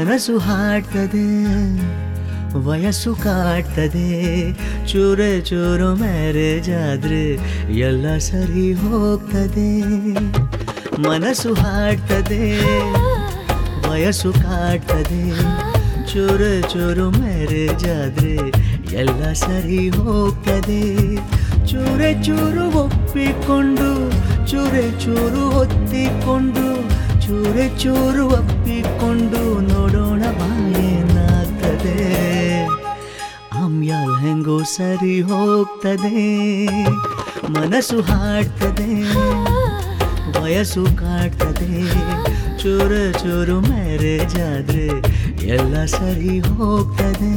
ಮನಸ್ಸು ಹಾಡ್ತದೆ ವಯಸ್ಸು ಕಾಡ್ತದೆ ಚೂರೆ ಚೂರು ಮ್ಯಾರೇಜ್ ಆದ್ರೆ ಎಲ್ಲ ಸರಿ ಹೋಗ್ತದೆ ಮನಸ್ಸು ಹಾಡ್ತದೆ ವಯಸ್ಸು ಕಾಡ್ತದೆ ಚೂರು ಚೂರು ಮ್ಯಾರೇಜ್ ಆದ್ರೆ ಎಲ್ಲ ಸರಿ ಹೋಗ್ತದೆ ಚೂರೆ ಚೂರು ಒಪ್ಪಿಕೊಂಡು ಚೂರೆ ಚೂರು ಒತ್ತಿಕೊಂಡು ಚೂರೆ ಚೂರು ಒಪ್ಪಿಕೊಂಡು ನೋಡೋಣ ಬಾಯೇನಾಗ್ತದೆ ಆಮ್ಯಾಲ್ ಹೆಂಗೋ ಸರಿ ಹೋಗ್ತದೆ ಮನಸ್ಸು ಹಾಡ್ತದೆ ವಯಸ್ಸು ಕಾಡ್ತದೆ ಚೂರು ಚೂರು ಮ್ಯಾರೇಜ್ ಆದ್ರೆ ಎಲ್ಲ ಸರಿ ಹೋಗ್ತದೆ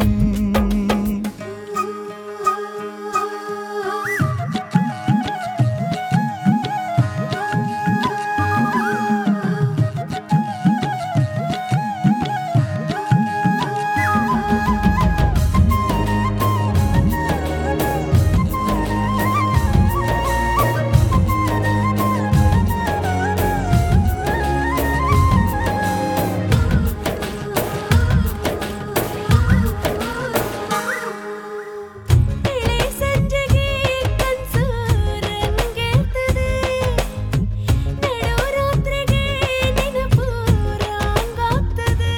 ಇಳಿ ಸಂಜೆಗೆ ಕನ್ಸು ರಂಗೇರ್ತದೆ ನಡು ರಾತ್ರಿಗೆ ನೆನಪು ರಂಗಾಗ್ತದೆ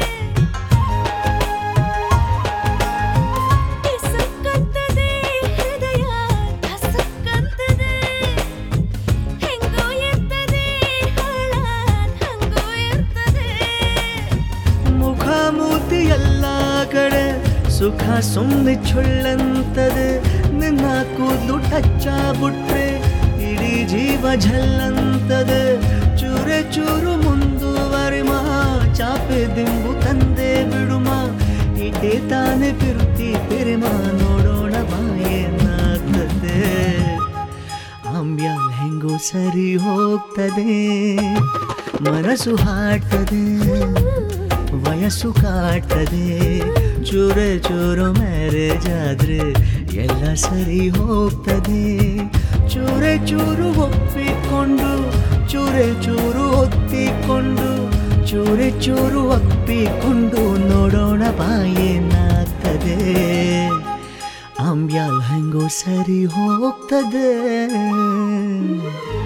ಟಿಸುಕ್ಕಂತದೆ ಹೃದಯ ಧಸುಕ್ಕಂತದೆ ಹೆಂಗೋ ಇರ್ತದೆ ಹಳ ಹಂಗೋ ಇರ್ತದೆ ಮುಖ ಮೂತಿ ಎಲ್ಲ ಕಡೆ ಸುಖ ಸುಮ್ಮನೆ ಚುಳ್ಳಂತದೆ ನಿನ್ನ ಕೂದಲು ಟಚ್ಚ ಬಿಟ್ರೆ ಇಡೀ ಜೀವ ಝಲ್ಲಂತದೆ ಚೂರೆ ಚೂರು ಮುಂದುವರಿಮ ಚಾಪೆ ದಿಂಬು ತಂದೆ ಬಿಡುಮ ಇಟೇ ತಾನೆ ಪಿರುತಿ ಪಿರಿಮ ನೋಡೋಣ ಬಾಯೇನಾಗ್ತದೆ ಆಮ್ಯಾಲ್ ಹೆಂಗೋ ಸರಿ ಹೋಗ್ತದೆ ಮನಸ್ಸು ಹಾಡ್ತದೆ ವಯಸ್ಸು ಕಾಡ್ತದೆ ಚೂರೆ ಚೂರು ಮ್ಯಾರೇಜ್ ಆದ್ರೆ ಎಲ್ಲ ಸರಿ ಹೋಗ್ತದೆ ಚೂರೆ ಚೂರು ಒಪ್ಪಿಕೊಂಡು ಚೂರೆ ಚೂರು ಒತ್ತಿಕೊಂಡು ಚೂರೆ ಚೂರು ಒಪ್ಪಿಕೊಂಡು ನೋಡೋಣ ಬಾಯೇನಾಗ್ತದೆ ಆಮ್ಯಾಲ್ ಹೆಂಗೋ ಸರಿ ಹೋಗ್ತದೆ